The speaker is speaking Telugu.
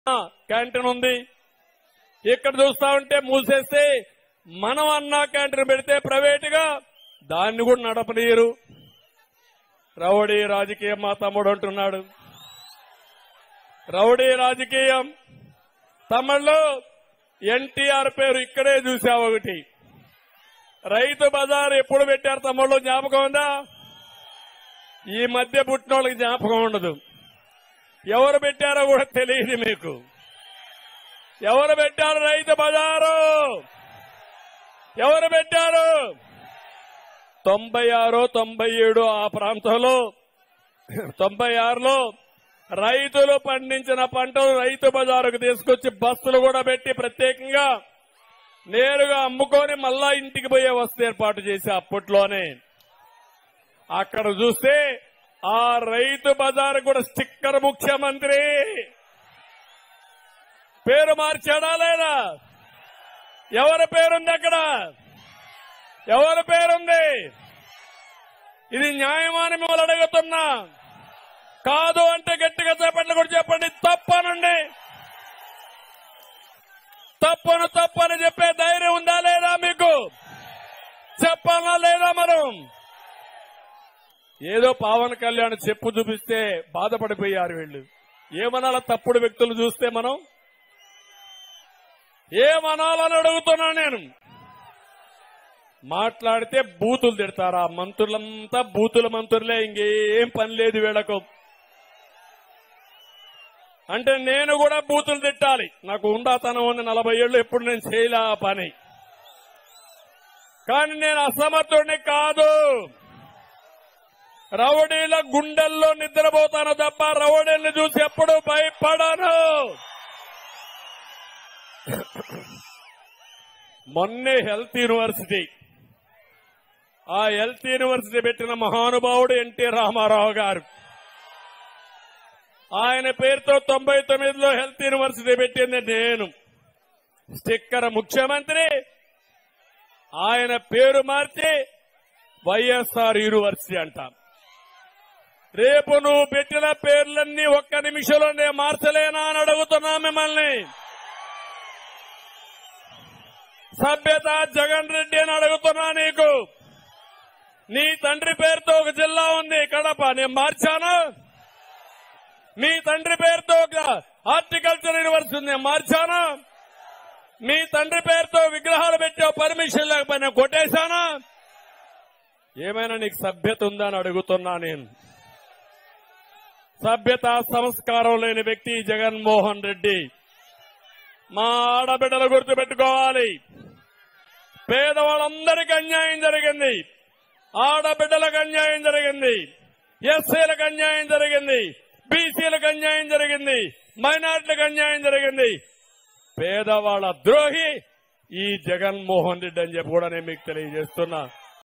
క్యాంటీన్ ఉంది ఇక్కడ చూస్తా ఉంటే మూసేస్తే మనం అన్నా క్యాంటీన్ పెడితే ప్రైవేటుగా దాన్ని కూడా నడపనీయరు రౌడీ రాజకీయం మా తమ్ముడు అంటున్నాడు రౌడీ రాజకీయం తమిళ్లో ఎన్టీఆర్ పేరు ఇక్కడే చూసావు ఒకటి రైతు బజార్ ఎప్పుడు పెట్టారు తమ్ముళ్ళు జ్ఞాపకం ఉందా ఈ మధ్య పుట్టిన వాళ్ళకి జ్ఞాపకం ఉండదు ఎవరు పెట్టారో కూడా తెలియదు మీకు ఎవరు పెట్టారు రైతు బజారు ఎవరు పెట్టారు తొంభై ఆరు తొంభై ఏడు ఆ ప్రాంతంలో తొంభై ఆరులో రైతులు పండించిన పంటలు రైతు బజారుకు తీసుకొచ్చి బస్సులు కూడా పెట్టి ప్రత్యేకంగా నేరుగా అమ్ముకొని మళ్ళా ఇంటికి పోయే వస్తు ఏర్పాటు చేసి అప్పట్లోనే అక్కడ చూస్తే ఆ రైతు బజార్ కూడా స్టిక్కర్ ముఖ్యమంత్రి పేరు మార్చాడా లేదా ఎవరి పేరుంది అక్కడ ఎవరి పేరుంది ఇది న్యాయమాని మిమ్మల్ని అడుగుతున్నా కాదు అంటే గట్టిగా చేపట్లు కూడా చెప్పండి తప్పనండి తప్పను తప్పని చెప్పే ధైర్యం ఉందా లేదా మీకు చెప్పాలా లేదా మనం ఏదో పవన్ కళ్యాణ్ చెప్పు చూపిస్తే బాధపడిపోయారు వీళ్ళు ఏమనాల తప్పుడు వ్యక్తులు చూస్తే మనం ఏమనాలని అడుగుతున్నా నేను మాట్లాడితే బూతులు తిడతారా మంత్రులంతా బూతుల మంత్రులే ఇంకేం పని లేదు వీళ్ళకు అంటే నేను కూడా బూతులు తిట్టాలి నాకు ఉండాతనం ఉంది నలభై ఏళ్ళు ఎప్పుడు నేను చేయలే ఆ పని కానీ నేను అసమర్థుడిని కాదు రౌడీల గుండెల్లో నిద్రపోతాను తప్ప రౌడీల్ని చూసి ఎప్పుడు భయపడను మొన్నే హెల్త్ యూనివర్సిటీ ఆ హెల్త్ యూనివర్సిటీ పెట్టిన మహానుభావుడు ఎన్టీ రామారావు గారు ఆయన పేరుతో తొంభై తొమ్మిదిలో హెల్త్ యూనివర్సిటీ పెట్టింది నేను స్టిక్కర్ ముఖ్యమంత్రి ఆయన పేరు మార్చి వైఎస్ఆర్ యూనివర్సిటీ అంటాం రేపు నువ్వు పెట్టిన పేర్లన్నీ ఒక్క నిమిషంలో నేను మార్చలేనా అని అడుగుతున్నా మిమ్మల్ని సభ్యత జగన్ రెడ్డి అని అడుగుతున్నా నీకు నీ తండ్రి పేరుతో ఒక జిల్లా ఉంది కడప నేను మార్చాను మీ తండ్రి పేరుతో ఒక హార్టికల్చర్ యూనివర్సిటీ ఉంది నేను మార్చాను మీ తండ్రి పేరుతో విగ్రహాలు పెట్టే పర్మిషన్ లేకపోయినా కొట్టేశానా ఏమైనా నీకు సభ్యత ఉందా అని అడుగుతున్నా నేను సభ్యత సంస్కారం లేని వ్యక్తి జగన్మోహన్ రెడ్డి మా ఆడబిడ్డలు గుర్తుపెట్టుకోవాలి పేదవాళ్ళందరికీ అన్యాయం జరిగింది ఆడబిడ్డలకు అన్యాయం జరిగింది ఎస్సీలకు అన్యాయం జరిగింది బీసీలకు అన్యాయం జరిగింది మైనార్టీలకు అన్యాయం జరిగింది పేదవాళ్ళ ద్రోహి ఈ జగన్మోహన్ రెడ్డి అని చెప్పి కూడా నేను మీకు తెలియజేస్తున్నా